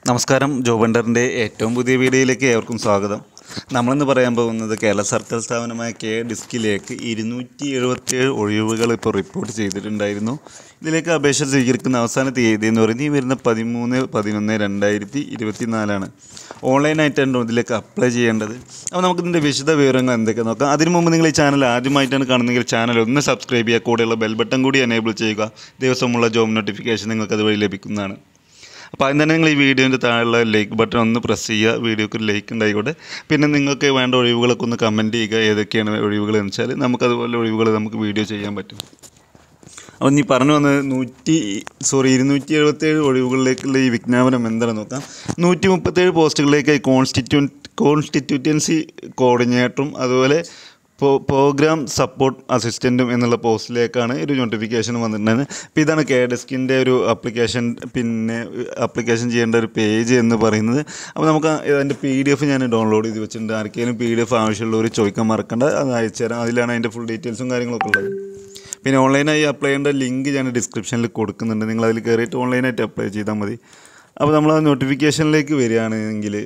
നമസ്കാരം ജോബണ്ടറിൻ്റെ ഏറ്റവും പുതിയ വീഡിയോയിലേക്ക് ഏവർക്കും സ്വാഗതം നമ്മളിന്ന് പറയാൻ പോകുന്നത് കേരള സർക്കാർ സ്ഥാപനമായ കെ ഡിസ്കിലേക്ക് ഇരുന്നൂറ്റി എഴുപത്തിയേഴ് ഒഴിവുകൾ ഇപ്പോൾ റിപ്പോർട്ട് ചെയ്തിട്ടുണ്ടായിരുന്നു ഇതിലേക്ക് അപേക്ഷ സ്വീകരിക്കുന്ന അവസാന തീയതി എന്ന് പറയുന്നത് ഈ വരുന്ന പതിമൂന്ന് പതിനൊന്ന് രണ്ടായിരത്തി ഇരുപത്തി നാലാണ് ഓൺലൈനായിട്ടാണ് ഇതിലേക്ക് അപ്ലൈ ചെയ്യേണ്ടത് അപ്പോൾ നമുക്ക് ഇതിൻ്റെ വിശദ വിവരങ്ങൾ എന്തൊക്കെ നോക്കാം അതിനു മുമ്പ് നിങ്ങൾ ഈ ചാനൽ ആദ്യമായിട്ടാണ് കാണുന്നതെങ്കിൽ ചാനൽ ഒന്ന് സബ്സ്ക്രൈബ് ചെയ്യുക കൂടെയുള്ള ബെൽ ബട്ടൺ കൂടി എനേബിൾ ചെയ്യുക ദിവസമുള്ള ജോബ് നോട്ടിഫിക്കേഷൻ നിങ്ങൾക്ക് അതുവഴി ലഭിക്കുന്നതാണ് അപ്പോൾ ആദ്യം തന്നെ നിങ്ങൾ ഈ വീഡിയോൻ്റെ താഴെയുള്ള ലൈക്ക് ബട്ടൺ ഒന്ന് പ്രസ് ചെയ്യുക വീഡിയോക്ക് ഒരു ലൈക്ക് ഉണ്ടായിക്കോട്ടെ പിന്നെ നിങ്ങൾക്ക് വേണ്ട ഒഴിവുകളൊക്കെ ഒന്ന് കമൻറ്റ് ചെയ്യുക ഏതൊക്കെയാണ് ഒഴിവുകൾ എന്ന് വെച്ചാൽ നമുക്കതുപോലെ ഒഴിവുകൾ നമുക്ക് വീഡിയോ ചെയ്യാൻ പറ്റും അപ്പോൾ നീ പറഞ്ഞു വന്നത് നൂറ്റി സോറി ഇരുന്നൂറ്റി എഴുപത്തേഴ് ഒഴിവുകളിലേക്കുള്ള ഈ വിജ്ഞാപനം എന്താണെന്ന് നോക്കാം നൂറ്റി മുപ്പത്തേഴ് പോസ്റ്റുകളിലേക്കായി കോൺസ്റ്റിറ്റ്യൂ കോൺസ്റ്റിറ്റ്യൂറ്റൻസി കോർഡിനേറ്ററും അതുപോലെ പോ- പ്രോഗ്രാം സപ്പോർട്ട് അസിസ്റ്റൻറ്റും എന്നുള്ള പോസ്റ്റിലേക്കാണ് ഒരു നോട്ടിഫിക്കേഷൻ വന്നിട്ടുണ്ടായിരുന്നത് അപ്പോൾ ഇതാണ് കെ ഡെസ്കിൻ്റെ ഒരു ആപ്ലിക്കേഷൻ പിന്നെ ആപ്ലിക്കേഷൻ ചെയ്യേണ്ട ഒരു പേജ് എന്ന് പറയുന്നത് അപ്പോൾ നമുക്ക് അതിൻ്റെ പി ഡി എഫ് ഞാൻ ഡൗൺലോഡ് ചെയ്ത് വെച്ചിട്ടുണ്ട് ആർക്കെങ്കിലും പി ഡി എഫ് ആവശ്യമുള്ളവർ ചോദിക്കാൻ മറക്കണ്ട അത് അയച്ചു തരാം അതിലാണ് അതിൻ്റെ ഫുൾ ഡീറ്റെയിൽസും കാര്യങ്ങളൊക്കെ ഉള്ളത് പിന്നെ ഓൺലൈനായി അപ്ലൈ ചെയ്യേണ്ട ലിങ്ക് ഞാൻ ഡിസ്ക്രിപ്ഷനിൽ കൊടുക്കുന്നുണ്ട് നിങ്ങൾ അതിൽ കയറിയിട്ട് ഓൺലൈനായിട്ട് അപ്ലൈ ചെയ്താൽ മതി അപ്പോൾ നമ്മൾ ആ നോട്ടിഫിക്കേഷനിലേക്ക് വരികയാണെങ്കിൽ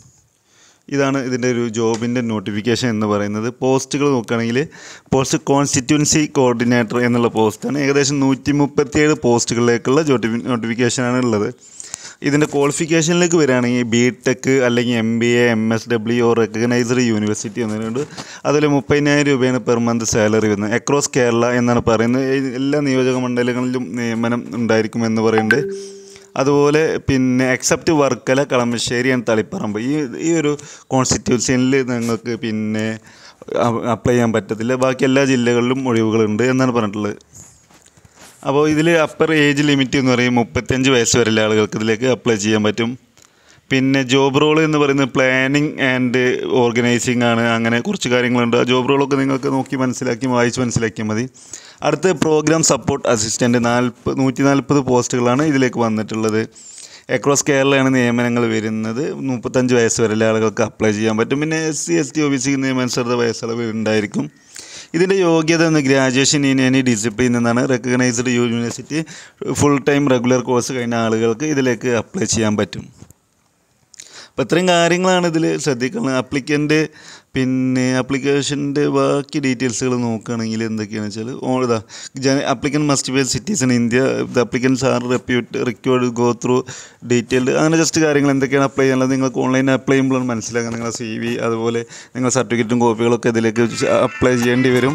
ഇതാണ് ഇതിൻ്റെ ഒരു ജോബിൻ്റെ നോട്ടിഫിക്കേഷൻ എന്ന് പറയുന്നത് പോസ്റ്റുകൾ നോക്കുകയാണെങ്കിൽ പോസ്റ്റ് കോൺസ്റ്റിറ്റ്യുവൻസി കോർഡിനേറ്റർ എന്നുള്ള പോസ്റ്റാണ് ഏകദേശം നൂറ്റി മുപ്പത്തിയേഴ് പോസ്റ്റുകളിലേക്കുള്ള നോട്ടിഫിക്കേഷനാണ് ഉള്ളത് ഇതിൻ്റെ ക്വാളിഫിക്കേഷനിലേക്ക് വരികയാണെങ്കിൽ ബി ടെക് അല്ലെങ്കിൽ M B A M S W ഓ റെക്കഗ്നൈസ്ഡ് യൂണിവേഴ്സിറ്റി എന്നതിനുണ്ട് അതിൽ മുപ്പതിനായിരം രൂപയാണ് പെർ മന്ത് സാലറി വരുന്നത് അക്രോസ് കേരള എന്നാണ് പറയുന്നത് ഈ എല്ലാ നിയോജക മണ്ഡലങ്ങളിലും നിയമനം ഉണ്ടായിരിക്കും എന്ന് പറയുന്നുണ്ട് അതുപോലെ പിന്നെ എക്സെപ്റ്റ് വർക്കല കളമശ്ശേരി ആൻഡ് തളിപ്പറമ്പ് ഈ ഈ ഒരു കോൺസ്റ്റിറ്റ്യൂൻസിയിൽ നിങ്ങൾക്ക് പിന്നെ അപ്ലൈ ചെയ്യാൻ പറ്റത്തില്ല ബാക്കി എല്ലാ ജില്ലകളിലും ഒഴിവുകളുണ്ട് എന്നാണ് പറഞ്ഞിട്ടുള്ളത് അപ്പോൾ ഇതിൽ അപ്പർ ഏജ് ലിമിറ്റ് എന്ന് പറയും മുപ്പത്തഞ്ച് വയസ്സ് വരെയുള്ള ആളുകൾക്ക് ഇതിലേക്ക് അപ്ലൈ ചെയ്യാൻ പറ്റും പിന്നെ ജോബ് റോൾ എന്ന് പറയുന്നത് പ്ലാനിങ് ആൻഡ് ഓർഗനൈസിങ് ആണ് അങ്ങനെ കുറച്ച് കാര്യങ്ങളുണ്ട് ആ ജോബ് റോളൊക്കെ നിങ്ങൾക്ക് നോക്കി മനസ്സിലാക്കി വായിച്ച് മനസ്സിലാക്കിയാൽ മതി അടുത്ത പ്രോഗ്രാം സപ്പോർട്ട് അസിസ്റ്റൻറ്റ് നാൽപ്പത് നൂറ്റി നാൽപ്പത് പോസ്റ്റുകളാണ് ഇതിലേക്ക് വന്നിട്ടുള്ളത് അക്രോസ് കേരളയാണ് നിയമനങ്ങൾ വരുന്നത് മുപ്പത്തഞ്ച് വയസ്സ് വരെയുള്ള ആളുകൾക്ക് അപ്ലൈ ചെയ്യാൻ പറ്റും പിന്നെ S C S T O B C നിയമനുസൃത വയസ്സളവ് ഉണ്ടായിരിക്കും ഇതിൻ്റെ യോഗ്യത എന്ന് ഗ്രാജുവേഷൻ ഇൻ എനി ഡിസിപ്ലിൻ എന്നാണ് recognised university full time regular course കഴിഞ്ഞ ആളുകൾക്ക് ഇതിലേക്ക് അപ്ലൈ ചെയ്യാൻ പറ്റും അപ്പോൾ ഇത്രയും കാര്യങ്ങളാണ് ഇതിൽ ശ്രദ്ധിക്കുന്നത് അപ്ലിക്കൻ്റ് പിന്നെ ആപ്ലിക്കേഷൻ്റെ ബാക്കി ഡീറ്റെയിൽസുകൾ നോക്കുകയാണെങ്കിൽ എന്തൊക്കെയാണെന്ന് വെച്ചാൽ ഓ ഇതാ ജന applicant must be citizen India the applicants are repute required go through detailed അങ്ങനെ ജസ്റ്റ് കാര്യങ്ങൾ എന്തൊക്കെയാണ് അപ്ലൈ ചെയ്യാനുള്ളത് നിങ്ങൾക്ക് ഓൺലൈൻ അപ്ലൈ ചെയ്യുമ്പോഴാണ് മനസ്സിലാക്കുക നിങ്ങളുടെ സി വി അതുപോലെ നിങ്ങളുടെ സർട്ടിഫിക്കറ്റും കോപ്പികളൊക്കെ ഇതിലേക്ക് അപ്ലൈ ചെയ്യേണ്ടി വരും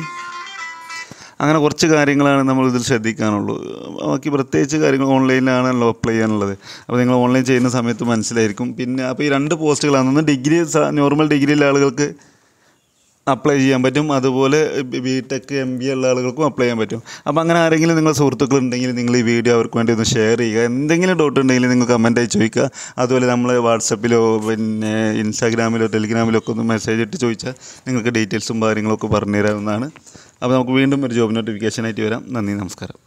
അങ്ങനെ കുറച്ച് കാര്യങ്ങളാണ് നമ്മൾ ഇതിൽ ശ്രദ്ധിക്കാനുള്ളൂ ബാക്കി പ്രത്യേകിച്ച് കാര്യങ്ങൾ ഓൺലൈനിലാണല്ലോ അപ്ലൈ ചെയ്യാനുള്ളത് അപ്പോൾ നിങ്ങൾ ഓൺലൈൻ ചെയ്യുന്ന സമയത്ത് മനസ്സിലായിരിക്കും പിന്നെ അപ്പോൾ ഈ രണ്ട് പോസ്റ്റുകളാണ് ഒന്ന് ഡിഗ്രി നോർമൽ ഡിഗ്രിയിലെ ആളുകൾക്ക് അപ്ലൈ ചെയ്യാൻ പറ്റും അതുപോലെ ബി ടെക് എം ബി ഉള്ള ആളുകൾക്കും അപ്ലൈ ചെയ്യാൻ പറ്റും അപ്പോൾ അങ്ങനെ ആരെങ്കിലും നിങ്ങൾ സുഹൃത്തുക്കൾ ഉണ്ടെങ്കിൽ നിങ്ങൾ ഈ വീഡിയോ അവർക്ക് വേണ്ടി ഒന്ന് ഷെയർ ചെയ്യുക എന്തെങ്കിലും ഡൗട്ട് ഉണ്ടെങ്കിൽ നിങ്ങൾ കമൻറ്റായി ചോദിക്കുക അതുപോലെ നമ്മൾ വാട്സപ്പിലോ പിന്നെ ഇൻസ്റ്റാഗ്രാമിലോ ടെലിഗ്രാമിലോ ഒക്കെ ഒന്ന് മെസ്സേജ് ഇട്ട് ചോദിച്ചാൽ നിങ്ങൾക്ക് ഡീറ്റെയിൽസും കാര്യങ്ങളൊക്കെ പറഞ്ഞു തരാവുന്നതാണ് അപ്പോൾ നമുക്ക് വീണ്ടും ഒരു ജോബ് നോട്ടിഫിക്കേഷനായിട്ട് വരാം നന്ദി നമസ്കാരം